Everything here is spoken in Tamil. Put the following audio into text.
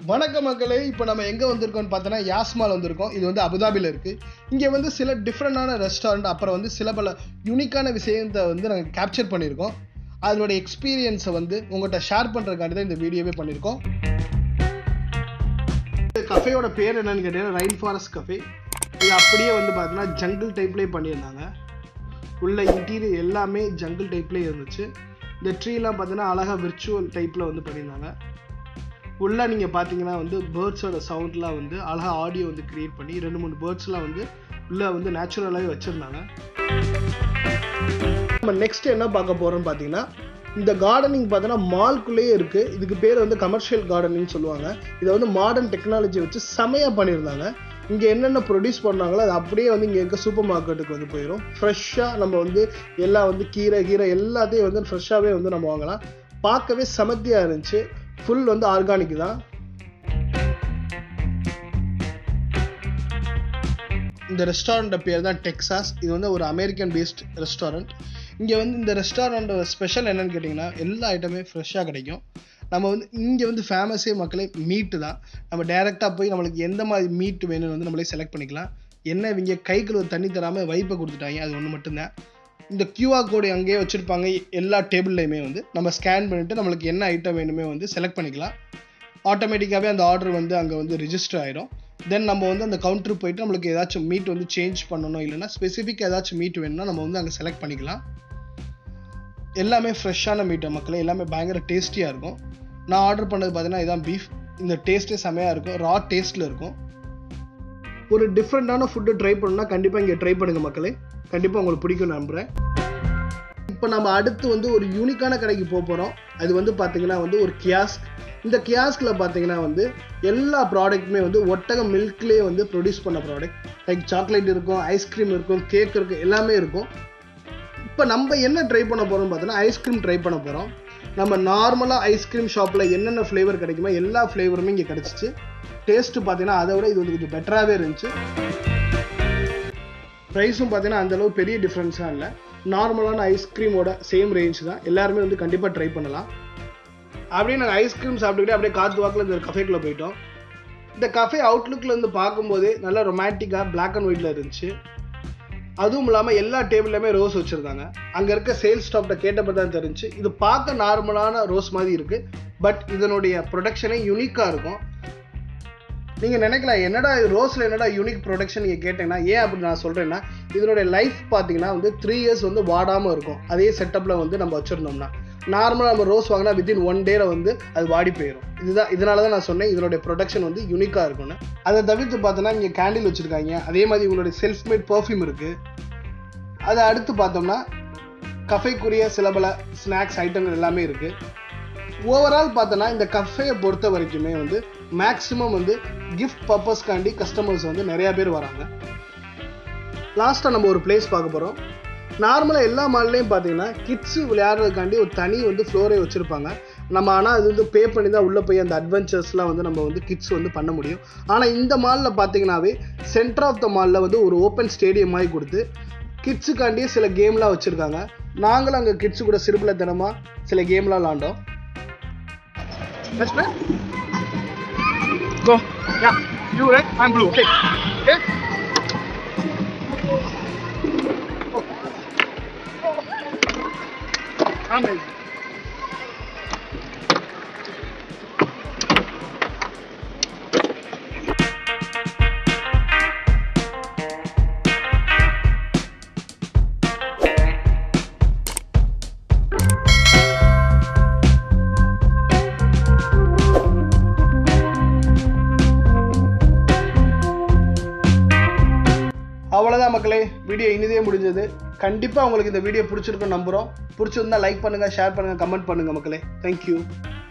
வணக்கம் மக்களே இப்போ நம்ம எங்கே வந்திருக்கோம்னு பார்த்தோன்னா யாஸ்மால் வந்திருக்கோம் இது வந்து அபுதாபியில் இருக்குது இங்கே வந்து சில டிஃப்ரெண்டான ரெஸ்டாரண்ட் அப்புறம் வந்து சில பல யூனிக்கான விஷயத்தை வந்து நாங்கள் கேப்சர் பண்ணியிருக்கோம் அதனோட எக்ஸ்பீரியன்ஸை வந்து உங்கள்கிட்ட ஷேர் பண்ணுறதுக்காண்டி தான் இந்த வீடியோவே பண்ணியிருக்கோம் கஃபேயோட பேர் என்னன்னு கேட்டீங்கன்னா ரைன் ஃபாரஸ்ட் கஃபே இது அப்படியே வந்து பார்த்தீங்கன்னா ஜங்கிள் டைப்லேயே பண்ணியிருந்தாங்க உள்ள இன்டீரியர் எல்லாமே ஜங்கிள் டைப்லேயே இருந்துச்சு இந்த ட்ரீலாம் பார்த்தீங்கன்னா அழகாக விர்ச்சுவல் டைப்பில் வந்து பண்ணியிருந்தாங்க உள்ள நீங்கள் பார்த்தீங்கன்னா வந்து பேர்ட்ஸோட சவுண்ட்லாம் வந்து அழகாக ஆடியோ வந்து கிரியேட் பண்ணி ரெண்டு மூணு பேர்ட்ஸ்லாம் வந்து உள்ள வந்து நேச்சுரலாகவே வச்சுருந்தாங்க நம்ம நெக்ஸ்ட் என்ன பார்க்க போகிறோம்னு பார்த்தீங்கன்னா இந்த கார்டனிங் பார்த்தீங்கன்னா மால்குள்ளேயே இருக்குது இதுக்கு பேர் வந்து கமர்ஷியல் கார்டனிங் சொல்லுவாங்க இதை வந்து மாடர்ன் டெக்னாலஜி வச்சு செமையாக பண்ணியிருந்தாங்க இங்கே என்னென்ன ப்ரொடியூஸ் பண்ணாங்களோ அது அப்படியே வந்து இங்கே இருக்க சூப்பர் மார்க்கெட்டுக்கு வந்து போயிடும் ஃப்ரெஷ்ஷாக நம்ம வந்து எல்லாம் வந்து கீரை கீரை எல்லாத்தையும் வந்து ஃப்ரெஷ்ஷாகவே வந்து நம்ம வாங்கலாம் பார்க்கவே செமத்தியாக இருந்துச்சு ஃபுல் வந்து ஆர்கானிக் தான் இந்த ரெஸ்டாரண்ட்டை பேர் தான் டெக்ஸாஸ் இது வந்து ஒரு அமெரிக்கன் பேஸ்ட் ரெஸ்டாரண்ட் இங்கே வந்து இந்த ரெஸ்டாரண்ட்டோட ஸ்பெஷல் என்னன்னு கேட்டிங்கன்னா எல்லா ஐட்டமே ஃப்ரெஷ்ஷாக கிடைக்கும் நம்ம வந்து இங்கே வந்து ஃபேமஸே மக்களே மீட்டு தான் நம்ம டேரெக்டாக போய் நம்மளுக்கு எந்த மாதிரி மீட் வேணும்னு வந்து நம்மளே செலக்ட் பண்ணிக்கலாம் என்ன இவங்க கைக்குள்ள தண்ணி தராமல் வைப்பை கொடுத்துட்டாங்க அது ஒன்று மட்டும்தான் இந்த கியூஆர் கோடு அங்கேயே வச்சுருப்பாங்க எல்லா டேபிள்லையுமே வந்து நம்ம ஸ்கேன் பண்ணிவிட்டு நம்மளுக்கு என்ன ஐட்டம் வேணுமே வந்து செலக்ட் பண்ணிக்கலாம் ஆட்டோமேட்டிக்காகவே அந்த ஆர்டர் வந்து அங்கே வந்து ரிஜிஸ்டர் ஆகிடும் தென் நம்ம வந்து அந்த கவுண்டர் போயிட்டு நம்மளுக்கு ஏதாச்சும் மீட் வந்து சேஞ்ச் பண்ணணும் இல்லைன்னா ஸ்பெசிஃபிக் ஏதாச்சும் மீட் வேணும்னா நம்ம வந்து அங்கே செலக்ட் பண்ணிக்கலாம் எல்லாமே ஃப்ரெஷ்ஷான மீட்டை மக்களே எல்லாமே பயங்கர டேஸ்டியாக இருக்கும் நான் ஆர்டர் பண்ணது பார்த்தீங்கன்னா இதான் பீஃப் இந்த டேஸ்ட்டே செமையாக இருக்கும் ரா டேஸ்ட்டில் இருக்கும் ஒரு டிஃப்ரெண்ட்டான ஃபுட்டு ட்ரை பண்ணணும்னா கண்டிப்பாக இங்கே ட்ரை பண்ணுங்கள் மக்களே கண்டிப்பாக உங்களுக்கு பிடிக்கும் நம்புகிறேன் இப்போ நம்ம அடுத்து வந்து ஒரு யூனிக்கான கடைக்கு போக போகிறோம் அது வந்து பார்த்தீங்கன்னா வந்து ஒரு கியாஸ்க் இந்த கியாஸ்கில் பார்த்தீங்கன்னா வந்து எல்லா ப்ராடக்ட்டுமே வந்து ஒட்டக மில்க்லேயே வந்து ப்ரொடியூஸ் பண்ண ப்ராடக்ட் லைக் சாக்லேட் இருக்கும் ஐஸ்கிரீம் இருக்கும் கேக் இருக்கும் எல்லாமே இருக்கும் இப்போ நம்ம என்ன ட்ரை பண்ண போகிறோம்னு பார்த்தோன்னா ஐஸ்கிரீம் ட்ரை பண்ண போகிறோம் நம்ம நார்மலாக ஐஸ்கிரீம் ஷாப்பில் என்னென்ன ஃப்ளேவர் கிடைக்குமோ எல்லா ஃப்ளேவருமே இங்கே கிடச்சிச்சு டேஸ்ட்டு பார்த்தீங்கன்னா அதை விட இது வந்து கொஞ்சம் பெட்டராகவே இருந்துச்சு ப்ரைஸும் பார்த்தீங்கன்னா அந்தளவு பெரிய டிஃப்ரென்ஸாக இல்லை நார்மலான ஐஸ்கிரீமோட சேம் ரேஞ்ச் தான் எல்லாருமே வந்து கண்டிப்பாக ட்ரை பண்ணலாம் அப்படியே நாங்கள் ஐஸ்கிரீம் சாப்பிட்டுக்கிட்டே அப்படியே காற்று வாக்கில் இந்த கஃபேக்குள்ளே போயிட்டோம் இந்த கஃபே அவுட்லுக்கில் இருந்து பார்க்கும்போதே நல்லா ரொமான்டிக்காக பிளாக் அண்ட் ஒயிட்டில் இருந்துச்சு அதுவும் இல்லாமல் எல்லா டேபிள்லையுமே ரோஸ் வச்சுருந்தாங்க அங்கே இருக்க சேல்ஸ் ஸ்டாப்ட கேட்டப்போ தான் தெரிஞ்சு இது பார்க்க நார்மலான ரோஸ் மாதிரி இருக்குது பட் இதனுடைய ப்ரொடக்ஷனே யூனிக்காக இருக்கும் நீங்கள் நினைக்கலாம் என்னடா ரோஸில் என்னடா யூனிக் ப்ரொடக்ஷன் நீங்கள் கேட்டீங்கன்னா ஏன் அப்படி நான் சொல்கிறேன்னா இதனுடைய லைஃப் பார்த்தீங்கன்னா வந்து த்ரீ இயர்ஸ் வந்து வாடாமல் இருக்கும் அதே செட்டப்பில் வந்து நம்ம வச்சுருந்தோம்னா நார்மலாக நம்ம ரோஸ் வாங்கினா வித்தின் ஒன் டேல வந்து அது வாடி போயிடும் இதுதான் இதனால தான் நான் சொன்னேன் இதனுடைய ப்ரொடக்ஷன் வந்து யூனிக்காக இருக்கும்னு அதை தவிர்த்து பார்த்தோன்னா இங்கே கேண்டில் வச்சுருக்காங்க அதே மாதிரி உங்களுடைய செல்ஃப் மேட் பர்ஃப்யூம் இருக்குது அதை அடுத்து பார்த்தோம்னா கஃபேக்குரிய சில பல ஸ்நாக்ஸ் ஐட்டங்கள் எல்லாமே இருக்குது ஓவரால் பார்த்தோன்னா இந்த கஃபேயை பொறுத்த வரைக்குமே வந்து மேக்ஸிமம் வந்து கிஃப்ட் பர்பஸ்க்காண்டி கஸ்டமர்ஸ் வந்து நிறையா பேர் வராங்க லாஸ்ட்டாக நம்ம ஒரு பிளேஸ் பார்க்க போகிறோம் நார்மலாக எல்லா மால்லையும் பார்த்தீங்கன்னா கிட்ஸு விளையாடுறதுக்காண்டி ஒரு தனி வந்து ஃப்ளோரே வச்சுருப்பாங்க நம்ம ஆனால் அது வந்து பே பண்ணி தான் உள்ளே போய் அந்த அட்வென்ச்சர்ஸ்லாம் வந்து நம்ம வந்து கிட்ஸ் வந்து பண்ண முடியும் ஆனால் இந்த மாலில் பார்த்தீங்கன்னாவே சென்டர் ஆஃப் த மாலில் வந்து ஒரு ஓப்பன் ஸ்டேடியம் மாதிரி கொடுத்து கிட்ஸுக்காண்டியே சில கேம்லாம் வச்சுருக்காங்க நாங்களும் அங்கே கிட்ஸு கூட சிறுபில் தினமாக சில கேம்லாம் விளாண்டோம் Go. Yeah. You red, I'm blue. Okay. Okay. Amazing. அவ்வளோதான் மக்களே வீடியோ இனிதே முடிஞ்சது கண்டிப்பாக உங்களுக்கு இந்த வீடியோ பிடிச்சிருக்குன்னு நம்புகிறோம் பிடிச்சிருந்தா லைக் பண்ணுங்கள் ஷேர் பண்ணுங்கள் கமெண்ட் பண்ணுங்கள் மக்களே தேங்க்யூ